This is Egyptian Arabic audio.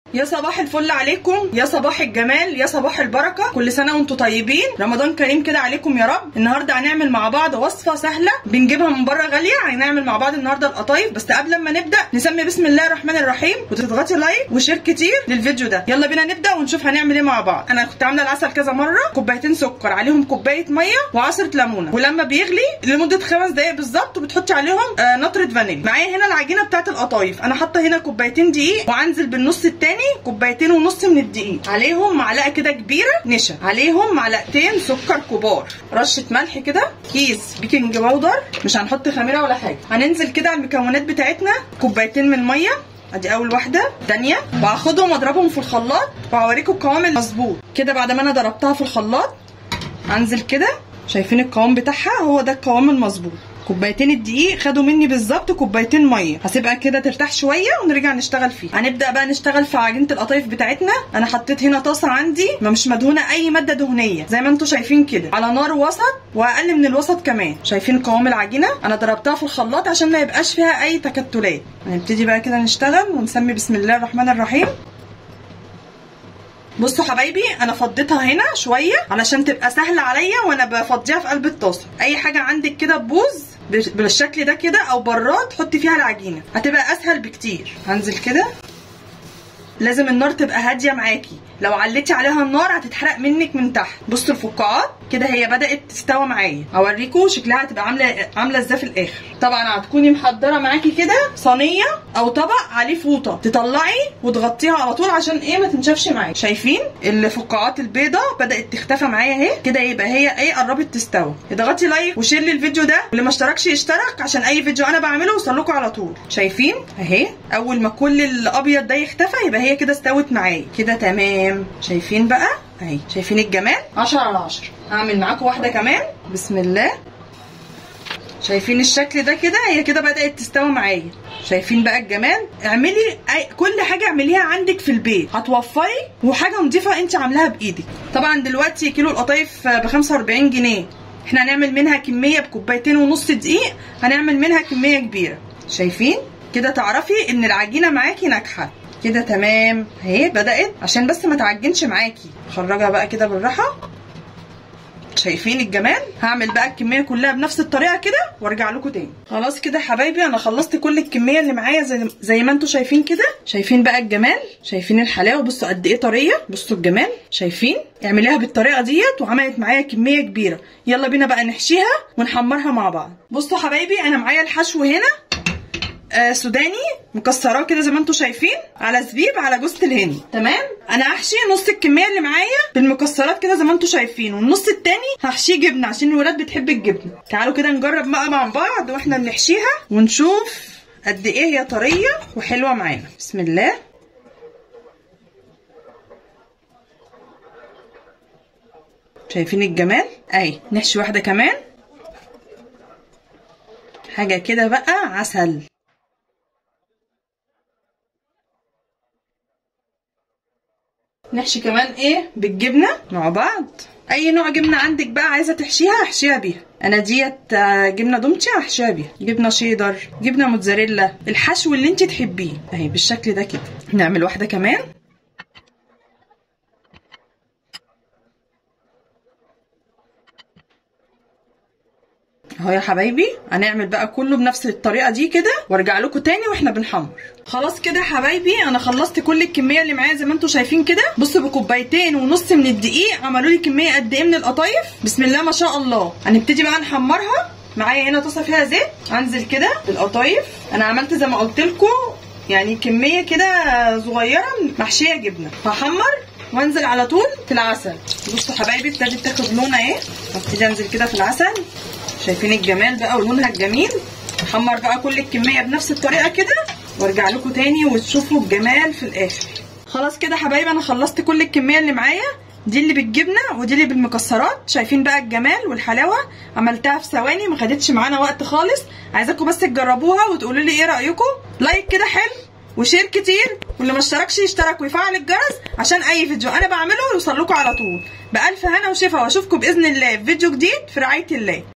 يا صباح الفل عليكم يا صباح الجمال يا صباح البركه كل سنه وانتم طيبين رمضان كريم كده عليكم يا رب النهارده هنعمل مع بعض وصفه سهله بنجيبها من بره غاليه هنعمل مع بعض النهارده القطايف بس قبل ما نبدا نسمي بسم الله الرحمن الرحيم وتضغطي لايك وشير كتير للفيديو ده يلا بينا نبدا ونشوف هنعمل ايه مع بعض انا كنت عامله العسل كذا مره كوبايتين سكر عليهم كوبايه ميه وعصره ليمونه ولما بيغلي لمده خمس دقائق بالظبط وبتحطي عليهم آه نطره فانيليا معايا هنا العجينه بتاعت القطايف انا حاطه هنا كوبايتين دقيق وانزل بالنص التاني كوبايتين ونص من الدقيق عليهم معلقه كده كبيره نشا عليهم معلقتين سكر كبار رشه ملح كده كيس بيكنج باودر مش هنحط خميره ولا حاجه هننزل كده على المكونات بتاعتنا كوبايتين من الميه ادي اول واحده تانية وهاخدهم واضربهم في الخلاط وهوريكم القوام المظبوط كده بعد ما انا ضربتها في الخلاط هنزل كده شايفين القوام بتاعها هو ده القوام المظبوط كوبايتين الدقيق خدوا مني بالظبط كوبايتين ميه هسيبها كده ترتاح شويه ونرجع نشتغل فيها هنبدا بقى نشتغل في عجينه القطايف بتاعتنا انا حطيت هنا طاسه عندي ما مش مدهونه اي ماده دهنيه زي ما انتم شايفين كده على نار وسط واقل من الوسط كمان شايفين قوام العجينه انا ضربتها في الخلاط عشان ما يبقاش فيها اي تكتلات هنبتدي بقى كده نشتغل ونسمي بسم الله الرحمن الرحيم بصوا حبايبي انا فضيتها هنا شويه علشان تبقى سهله عليا وانا بفضيها في قلب الطاسه اي حاجه عندك كده تبوظ بالشكل ده كده او براد حطي فيها العجينه هتبقى اسهل بكتير هنزل كده لازم النار تبقى هاديه معاكي لو عليتي عليها النار هتتحرق منك من تحت بصوا الفقاعات كده هي بدات تستوى معايا اوريكم شكلها هتبقى عامله عامله ازاي في الاخر طبعا هتكوني محضره معاكي كده صينيه او طبق عليه فوطه تطلعي وتغطيها على طول عشان ايه ما تنشفش معاكي شايفين الفقاعات البيضه بدات تختفى معايا اهي كده يبقى هي ايه قربت تستوى اضغطي لايك وشير للفيديو ده واللي ما اشتركش يشترك عشان اي فيديو انا بعمله يوصل لكم على طول شايفين اهي اول ما كل الابيض ده يختفى يبقى هي كده استوت معايا كده تمام شايفين بقى اهي شايفين الجمال 10 على 10 هعمل معاكم واحده كمان بسم الله شايفين الشكل ده كده هي كده بدات تستوي معايا شايفين بقى الجمال اعملي أي كل حاجه اعمليها عندك في البيت هتوفري وحاجه نظيفه انت عاملاها بايدك طبعا دلوقتي كيلو القطايف ب 45 جنيه احنا هنعمل منها كميه بكوبايتين ونص دقيق هنعمل منها كميه كبيره شايفين كده تعرفي ان العجينه معاكي ناجحه كده تمام اهي بدات عشان بس ما تعجنش معاكي خرجها بقى كده بالراحه شايفين الجمال هعمل بقى الكميه كلها بنفس الطريقه كده وارجع لكم تاني خلاص كده حبايبي انا خلصت كل الكميه اللي معايا زي, زي ما انتم شايفين كده شايفين بقى الجمال شايفين الحلاوه بصوا قد ايه طريه بصوا الجمال شايفين اعمليها بالطريقه ديت وعملت معايا كميه كبيره يلا بينا بقى نحشيها ونحمرها مع بعض بصوا حبايبي انا معايا الحشو هنا آه سوداني مكسراه كده زي ما انتم شايفين على زبيب على جوز الهند تمام انا هحشي نص الكميه اللي معايا بالمكسرات كده زي ما انتم شايفين والنص التاني هحشيه جبنه عشان الولاد بتحب الجبنه تعالوا كده نجرب بقى مع بعض واحنا بنحشيها ونشوف قد ايه هي طريه وحلوه معانا بسم الله شايفين الجمال اهي نحشي واحده كمان حاجه كده بقى عسل نحشي كمان ايه بالجبنه مع بعض اي نوع جبنه عندك بقى عايزه تحشيها احشيها بيها انا ديت جبنه دومتي هحشيها بيها جبنه شيدر جبنه موتزاريلا الحشو اللي انت تحبيه اهي بالشكل ده كده نعمل واحده كمان اهو يا حبايبي هنعمل بقى كله بنفس الطريقه دي كده وارجع لكم تاني واحنا بنحمر خلاص كده يا حبايبي انا خلصت كل الكميه اللي معايا زي ما انتم شايفين كده بصوا بكوبايتين ونص من الدقيق عملوا لي كميه قد ايه من القطايف بسم الله ما شاء الله هنبتدي بقى نحمرها معايا هنا طاسه فيها زيت انزل كده بالقطايف انا عملت زي ما قلت لكم يعني كميه كده صغيره محشيه جبنه هحمر وانزل على طول في العسل بصوا حبايبي ابتدت تاخد لون اهي هبتدي انزل كده في العسل شايفين الجمال بقى ولونها الجميل احمر بقى كل الكميه بنفس الطريقه كده وارجع لكم تاني وتشوفوا الجمال في الاخر خلاص كده حبايبي انا خلصت كل الكميه اللي معايا دي اللي بالجبنه ودي اللي بالمكسرات شايفين بقى الجمال والحلاوه عملتها في ثواني ما خدتش معانا وقت خالص عايزاكم بس تجربوها وتقولوا لي ايه رايكم لايك كده حلو وشير كتير واللي ما اشتركش يشترك ويفعل الجرس عشان اي فيديو انا بعمله يوصل لكم على طول بالف هنا وشفا واشوفكم باذن الله في فيديو جديد في رعايه الله